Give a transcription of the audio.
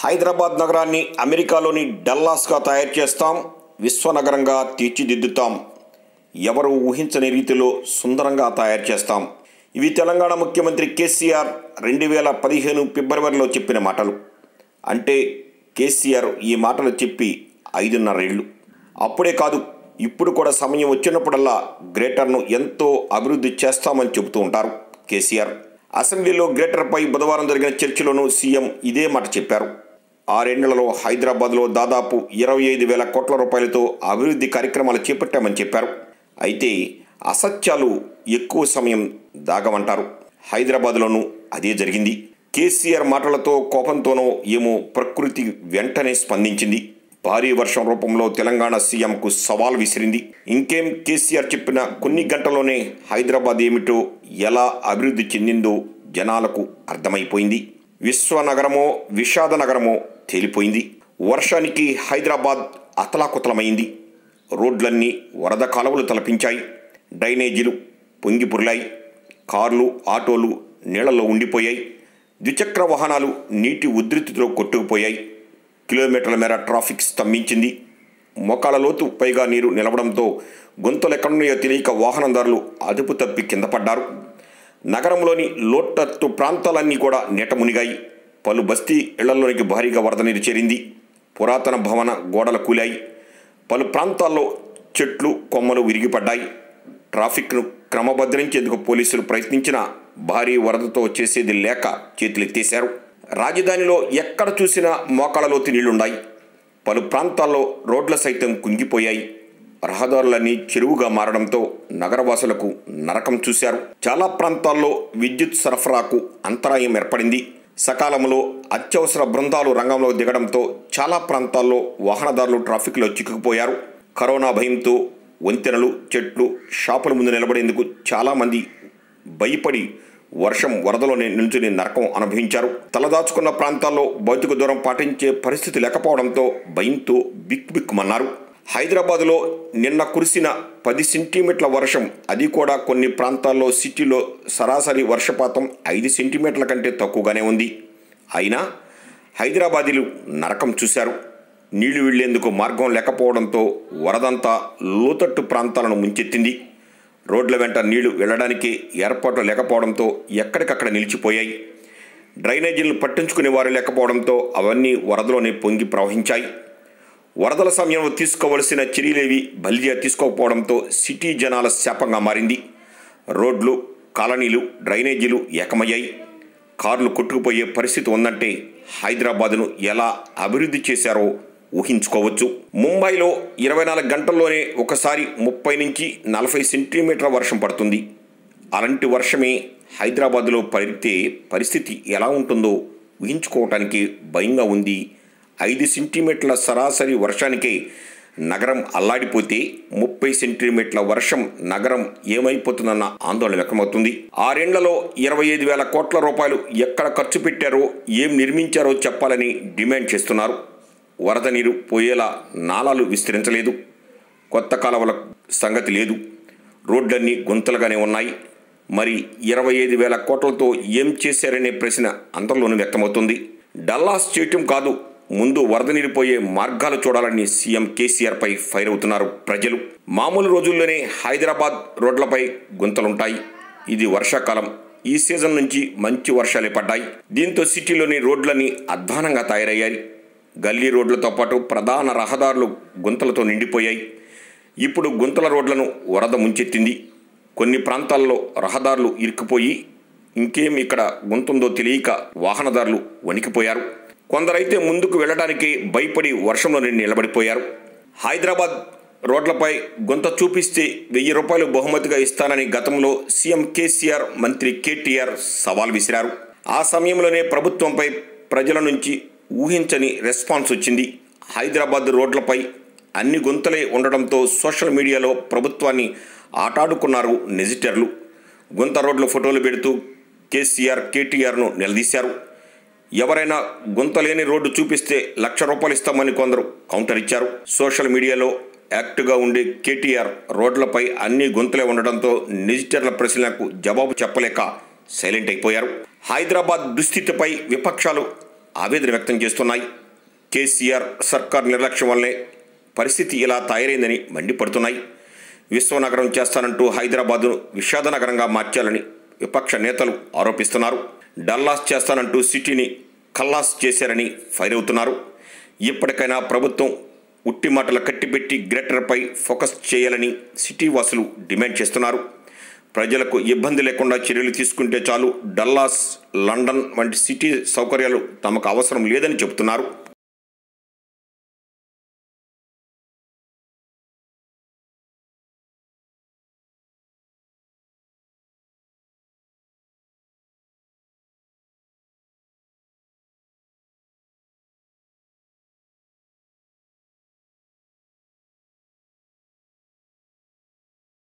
హైదరాబాద్ నగరాన్ని అమెరికాలోని డల్లాస్గా తయారు చేస్తాం విశ్వనగరంగా తీర్చిదిద్దుతాం ఎవరు ఊహించని రీతిలో సుందరంగా తయారు చేస్తాం ఇవి తెలంగాణ ముఖ్యమంత్రి కేసీఆర్ రెండు వేల పదిహేను ఫిబ్రవరిలో చెప్పిన మాటలు అంటే కేసీఆర్ ఈ మాటలు చెప్పి ఐదున్నరేళ్ళు అప్పుడే కాదు ఇప్పుడు కూడా సమయం వచ్చినప్పుడల్లా గ్రేటర్ను ఎంతో అభివృద్ధి చేస్తామని చెబుతూ ఉంటారు కేసీఆర్ అసెంబ్లీలో గ్రేటర్పై బుధవారం జరిగిన చర్చలోనూ సీఎం ఇదే మాట చెప్పారు ఆరేళ్లలో హైదరాబాద్లో దాదాపు ఇరవై ఐదు వేల కోట్ల రూపాయలతో అభివృద్ధి కార్యక్రమాలు చేపట్టామని చెప్పారు అయితే అసత్యాలు ఎక్కువ సమయం దాగమంటారు హైదరాబాద్లోనూ అదే జరిగింది కేసీఆర్ మాటలతో కోపంతోనో ఏమో ప్రకృతి వెంటనే స్పందించింది భారీ వర్షం రూపంలో తెలంగాణ సీఎంకు సవాల్ విసిరింది ఇంకేం కేసీఆర్ చెప్పిన కొన్ని గంటల్లోనే హైదరాబాద్ ఏమిటో ఎలా అభివృద్ధి చెందిందో జనాలకు అర్థమైపోయింది విశ్వనగరమో విషాద నగరమో తేలిపోయింది వర్షానికి హైదరాబాద్ అతలాకుతలమైంది రోడ్లన్నీ వరద కాలువలు తలపించాయి డ్రైనేజీలు పొంగి పొర్లాయి కార్లు ఆటోలు నీళ్లలో ఉండిపోయాయి ద్విచక్ర వాహనాలు నీటి ఉధృతితో కొట్టుకుపోయాయి కిలోమీటర్ల మేర ట్రాఫిక్ స్తంభించింది మోకాళ్ళ లోతు పైగా నీరు నిలవడంతో గొంతులు ఎక్కడున్నాయో తెలియక వాహనదారులు అదుపు తప్పి కింద పడ్డారు నగరంలోని లోటత్తు ప్రాంతాలన్నీ కూడా నీట మునిగాయి పలు బస్తీ ఇళ్లలోనికి భారీగా వరద నీరు చేరింది పురాతన భవన గోడలు కూలాయి పలు ప్రాంతాల్లో చెట్లు కొమ్మలు విరిగిపడ్డాయి ట్రాఫిక్ను క్రమబద్ధరించేందుకు పోలీసులు ప్రయత్నించినా భారీ వరదతో చేసేది లేక చేతులెత్తేశారు రాజధానిలో ఎక్కడ చూసినా మోకాళ్ళలోతు నీళ్లున్నాయి పలు ప్రాంతాల్లో రోడ్ల సైతం కుంగిపోయాయి రహదారులన్నీ చెరువుగా మారడంతో నగరవాసులకు నరకం చూశారు చాలా ప్రాంతాల్లో విద్యుత్ సరఫరాకు అంతరాయం ఏర్పడింది సకాలంలో అత్యవసర బృందాలు రంగంలో దిగడంతో చాలా ప్రాంతాల్లో వాహనదారులు ట్రాఫిక్లో చిక్కుకుపోయారు కరోనా భయంతో వంతెనలు చెట్లు షాపుల ముందు నిలబడేందుకు చాలామంది భయపడి వర్షం వరదలోనే నిల్చుని నరకం అనుభవించారు తలదాచుకున్న ప్రాంతాల్లో భౌతిక దూరం పాటించే పరిస్థితి లేకపోవడంతో భయంతో బిక్కుబిక్కుమన్నారు హైదరాబాదులో నిన్న కురిసిన పది సెంటీమీటర్ల వర్షం అది కూడా కొన్ని ప్రాంతాల్లో సిటీలో సరాసరి వర్షపాతం ఐదు సెంటీమీటర్ల కంటే తక్కువగానే ఉంది అయినా హైదరాబాదీలు నరకం చూశారు నీళ్లు వెళ్లేందుకు మార్గం లేకపోవడంతో వరదంతా లోతట్టు ప్రాంతాలను ముంచెత్తింది రోడ్ల వెంట నీళ్లు వెళ్లడానికి ఏర్పాట్లు లేకపోవడంతో ఎక్కడికక్కడ నిలిచిపోయాయి డ్రైనేజీలను పట్టించుకునే వారు లేకపోవడంతో అవన్నీ వరదలోనే పొంగి ప్రవహించాయి వరదల సమయంలో తీసుకోవలసిన చర్యలేవి బలిజా తీసుకోకపోవడంతో సిటీ జనాల శాపంగా మారింది రోడ్లు కాలనీలు డ్రైనేజీలు ఏకమయ్యాయి కార్లు కొట్టుకుపోయే పరిస్థితి ఉందంటే హైదరాబాదును ఎలా అభివృద్ధి చేశారో ఊహించుకోవచ్చు ముంబైలో ఇరవై నాలుగు గంటల్లోనే ఒకసారి ముప్పై నుంచి నలభై సెంటీమీటర్ల వర్షం పడుతుంది అలాంటి వర్షమే హైదరాబాదులో పడితే పరిస్థితి ఎలా ఉంటుందో ఊహించుకోవటానికి భయంగా ఉంది ఐదు సెంటీమీటర్ల సరాసరి వర్షానికే నగరం అల్లాడిపోతే ముప్పై సెంటీమీటర్ల వర్షం నగరం ఏమైపోతుందన్న ఆందోళన వ్యక్తమవుతుంది ఆరేండ్లలో ఇరవై ఐదు వేల కోట్ల రూపాయలు ఎక్కడ ఖర్చు పెట్టారో ఏం నిర్మించారో చెప్పాలని డిమాండ్ చేస్తున్నారు వరద నీరు పోయేలా నాలాలు విస్తరించలేదు కొత్త కాలువల సంగతి లేదు రోడ్లన్నీ గుంతలుగానే ఉన్నాయి మరి ఇరవై ఐదు వేల కోట్లతో ఏం చేశారనే ప్రశ్న అందరిలోనూ వ్యక్తమవుతుంది డల్లాస్ చేయటం కాదు ముందు వరద నీరిపోయే మార్గాలు చూడాలని సీఎం కేసీఆర్పై ఫైర్ అవుతున్నారు ప్రజలు మామూలు రోజుల్లోనే హైదరాబాద్ రోడ్లపై గుంతలుంటాయి ఇది వర్షాకాలం ఈ సీజన్ నుంచి మంచి వర్షాలే పడ్డాయి దీంతో సిటీలోని రోడ్లన్నీ అధ్వానంగా తయారయ్యాయి గల్లీ రోడ్లతో పాటు ప్రధాన రహదారులు గుంతలతో నిండిపోయాయి ఇప్పుడు గుంతల రోడ్లను వరద ముంచెత్తింది కొన్ని ప్రాంతాల్లో రహదారులు ఇరుక్కుపోయి ఇంకేం ఇక్కడ గుంతుందో తెలియక వాహనదారులు వణికిపోయారు కొందరైతే ముందుకు వెళ్ళడానికి భయపడి వర్షంలోనే నిలబడిపోయారు హైదరాబాద్ రోడ్లపై గుంత చూపిస్తే వెయ్యి రూపాయలు బహుమతిగా ఇస్తానని గతంలో సీఎం కేసీఆర్ మంత్రి కేటీఆర్ సవాల్ విసిరారు ఆ సమయంలోనే ప్రభుత్వంపై ప్రజల నుంచి ఊహించని రెస్పాన్స్ వచ్చింది హైదరాబాద్ రోడ్లపై అన్ని గుంతలే ఉండడంతో సోషల్ మీడియాలో ప్రభుత్వాన్ని ఆటాడుకున్నారు నెజిటర్లు గుంత రోడ్ల ఫోటోలు పెడుతూ కేసీఆర్ కేటీఆర్ను నిలదీశారు ఎవరైనా గుంతలేని రోడ్డు చూపిస్తే లక్ష రూపాయలు ఇస్తామని కొందరు కౌంటర్ ఇచ్చారు సోషల్ మీడియాలో యాక్టివ్గా ఉండే కేటీఆర్ రోడ్లపై అన్ని గుంతలే ఉండడంతో నిజిటర్ల ప్రశ్నలకు జవాబు చెప్పలేక సైలెంట్ అయిపోయారు హైదరాబాద్ దుస్థితిపై విపక్షాలు ఆవేదన వ్యక్తం చేస్తున్నాయి కేసీఆర్ సర్కార్ నిర్లక్ష్యం వల్లే పరిస్థితి ఇలా తయారైందని మండిపడుతున్నాయి విశ్వనగరం చేస్తానంటూ హైదరాబాదును విషాద నగరంగా మార్చాలని విపక్ష నేతలు ఆరోపిస్తున్నారు డల్లాస్ చేస్తానంటూ సిటీని ఖల్లాస్ చేశారని ఫైర్ అవుతున్నారు ఇప్పటికైనా ప్రభుత్వం ఉట్టి మాటలు కట్టిపెట్టి గ్రేటర్పై ఫోకస్ చేయాలని సిటీ వాసులు డిమాండ్ చేస్తున్నారు ప్రజలకు ఇబ్బంది లేకుండా చర్యలు తీసుకుంటే చాలు డల్లాస్ లండన్ వంటి సిటీ సౌకర్యాలు తమకు అవసరం లేదని చెబుతున్నారు